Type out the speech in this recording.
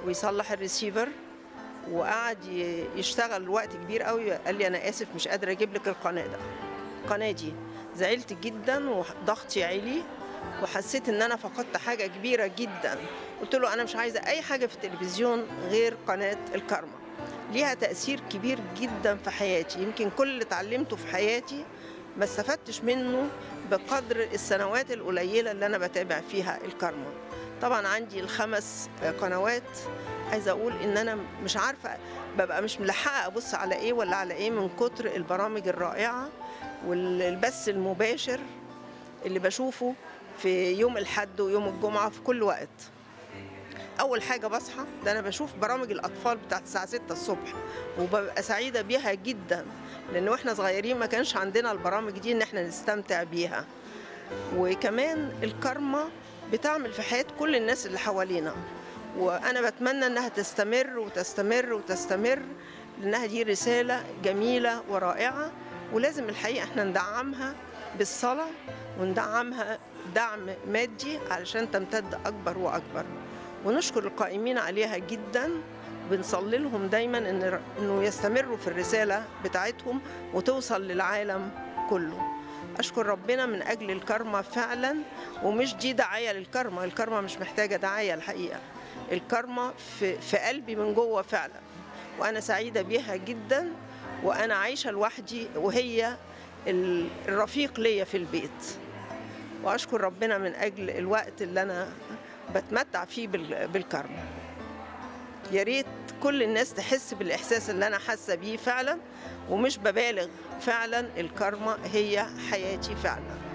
ويصلح الريسيفر وقعد ي- يشتغل وقت كبير قوي قال لي انا اسف مش قادر اجيب لك القناه ده القناه دي زعلت جدا وضغطي عالي وحسيت ان انا فقدت حاجه كبيره جدا قلت له انا مش عايزه اي حاجه في التلفزيون غير قناه الكارما ليها تاثير كبير جدا في حياتي يمكن كل اللي اتعلمته في حياتي ما استفدتش منه بقدر السنوات القليله اللي انا بتابع فيها الكارما طبعا عندي الخمس قنوات عايزه اقول ان انا مش عارفه ببقى مش ملحقه ابص على ايه ولا على ايه من كتر البرامج الرائعه والبث المباشر اللي بشوفه في يوم الحد ويوم الجمعه في كل وقت اول حاجه بصحى ده انا بشوف برامج الاطفال بتاعت الساعه 6 الصبح وببقى سعيده بيها جدا لان واحنا صغيرين ما كانش عندنا البرامج دي ان احنا نستمتع بيها وكمان الكارما بتعمل في حياه كل الناس اللي حوالينا وانا بتمنى انها تستمر وتستمر وتستمر لانها دي رساله جميله ورائعه ولازم الحقيقه احنا ندعمها بالصلاه وندعمها دعم مادي علشان تمتد اكبر واكبر ونشكر القائمين عليها جدا بنصلي لهم دايما ان انه يستمروا في الرساله بتاعتهم وتوصل للعالم كله اشكر ربنا من اجل الكرمة فعلا ومش دي دعايه للكرمة الكرمة مش محتاجه دعايه الحقيقه الكرمة في, في قلبي من جوه فعلا وانا سعيده بيها جدا وانا عايشه لوحدي وهي ال- الرفيق ليا في البيت واشكر ربنا من اجل الوقت اللي انا بتمتع فيه بال- بالكرم يا ريت كل الناس تحس بالاحساس اللي انا حاسه بيه فعلا ومش ببالغ فعلا الكرمه هي حياتي فعلا